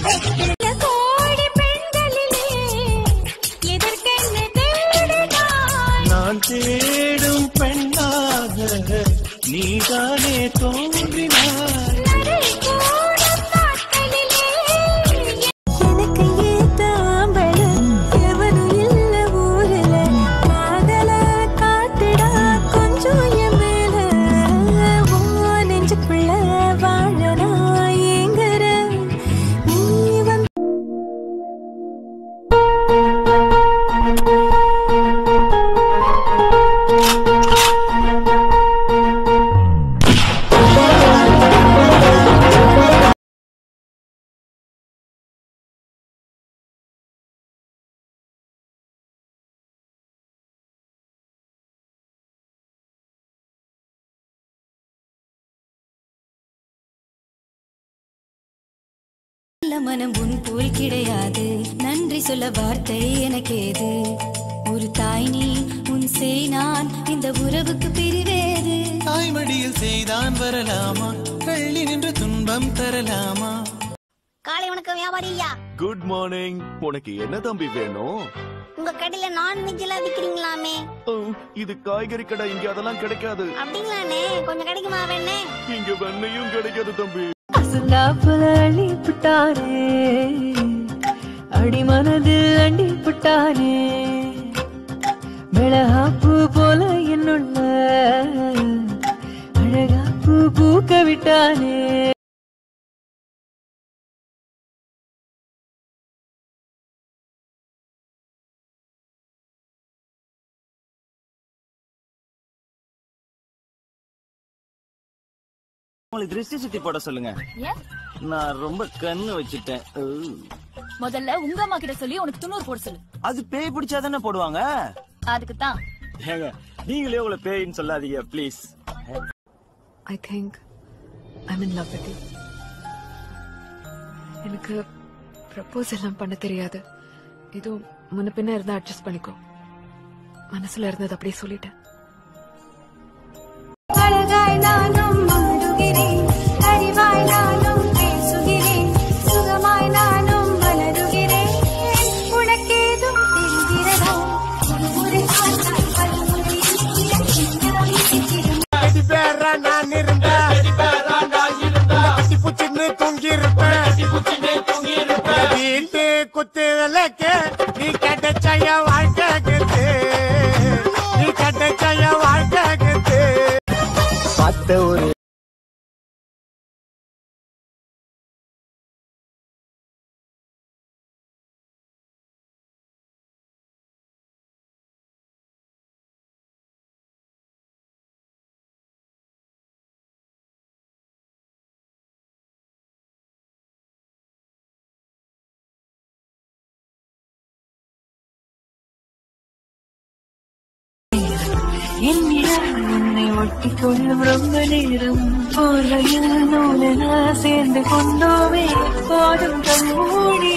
கோடி பெண்களிலே எதற்கென்ன தேடினாய் நான் தேடும் பெண்ணாக நீதானே தோன்றினாய் நடை கூடும் நாட்களிலே எனக்கு ஏத்த ஆம்பள எவனும் இல்ல ஊருல காதல காட்டுடா கொஞ்சம் என் மேல உன் நெஞ்சுக்குள்ள வாழ நான் ஏங்குறேன் நீ வந்து நல்ல மனம் உன் போல் கிடையாது நன்றி சொல்ல வார்த்தை எனக்கேது ஒரு தாய் நீ உன் செய் நான் இந்த உறவுக்கு பிரிவேது தாய்மடியில் செய்தான் வரலாமா தள்ளி நின்று துன்பம் தரலாமா காலை வணக்கம் வியாபாரியா குட் மார்னிங் உனக்கு என்ன தம்பி வேணும் உங்க கடையில நான்வெஜ் எல்லாம் விக்கிறீங்களாமே ஓ, இது காய்கறி கடை இங்க அதெல்லாம் கிடைக்காது அப்படிங்களாண்ணே கொஞ்சம் கிடைக்குமா வேணே இங்க வெண்ணையும் கிடைக்காது தம்பி அசுலாப்புல அள்ளி புட்டானே அடி மனது அண்டி புட்டானே மிளகாப்பூ போல என்னுள்ள அழகாப்பூ பூக்க விட்டானே உங்களுக்கு திருஷ்டி சுத்தி போட சொல்லுங்க நான் ரொம்ப கண்ணு வச்சுட்டேன் ஊ. முதல்ல உங்க அம்மா கிட்ட சொல்லி உனக்கு துண்ணூறு போட சொல்லு அது பேய் பிடிச்சா தானே போடுவாங்க அதுக்கு தான் ஏங்க நீங்களே உங்களை பேயின்னு சொல்லாதீங்க please I think I'm in love with you எனக்கு ப்ரப்போஸ் எல்லாம் பண்ண தெரியாது ஏதோ முன்ன பின்ன இருந்தா அட்ஜஸ்ட் பண்ணிக்கோ மனசுல இருந்தது அப்படியே சொல்லிட்டேன் அழகாய் நானும் மாறுகிறேன் அறிவாய் நானும் பேசுகிறேன் சுகமாய் நானும் வளருகிறேன் உனக்கேதும் தெரிகிறதோ ஒரு முறை பார்த்தால் பலமுறை நான் இருந்தா கட்டி பூச்சின்னு தூங்கி இருப்பேன் வீட்டு குத்து விளக்கு நீ கிடைச்சய வாழ்க்கைக்குது நீ கிடைச்சய வாழ்க்கைக்குது பார்த்த ஒரு என்னிடம் உன்னை ஒட்டிக் கொள்ளும் ரொம்ப நேரம் போர்வையில் நூலென சேர்ந்து கொண்டோமே போதும் கண்மூடிய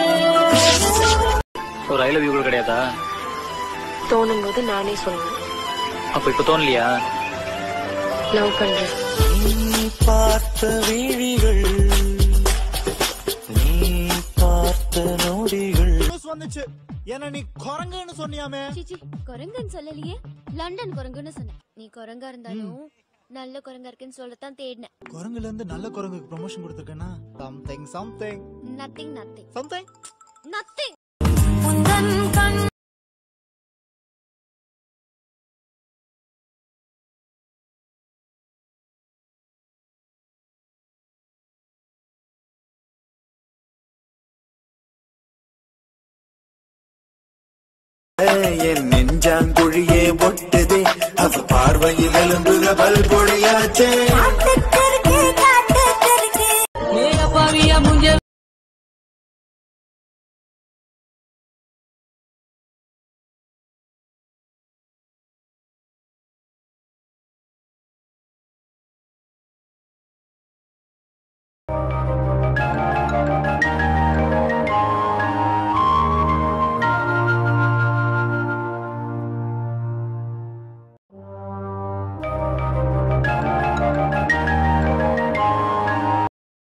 ஒரு ஐ லவ் யூ கூட கிடையாதா தோணும் போது நானே சொல்லுவேன் அப்ப இப்ப தோணலையா லவ் பண்றேன் நீ பார்த்த விழிகள் நீ பார்த்த நொடிகள் வந்துச்சு என்ன நீ குரங்குன்னு சொன்னியாமே சிச்சி குரங்குன்னு சொல்லலையே லண்டன் குரங்குன்னு சொன்னேன் நீ குரங்கா இருந்தாலும் நல்ல குரங்கா இருக்குன்னு சொல்லத்தான் தேடினேன் குரங்குல இருந்து நல்ல குரங்குக்கு ப்ரமோஷன் கொடுத்துருக்கேன்னா something something nothing nothing something nothing உந்தன் கண் என் நெஞ்சாங்குழியே ஒட்டுதே அவ பார்வையில் எலும்புக பல் பொழியாச்சே காத்து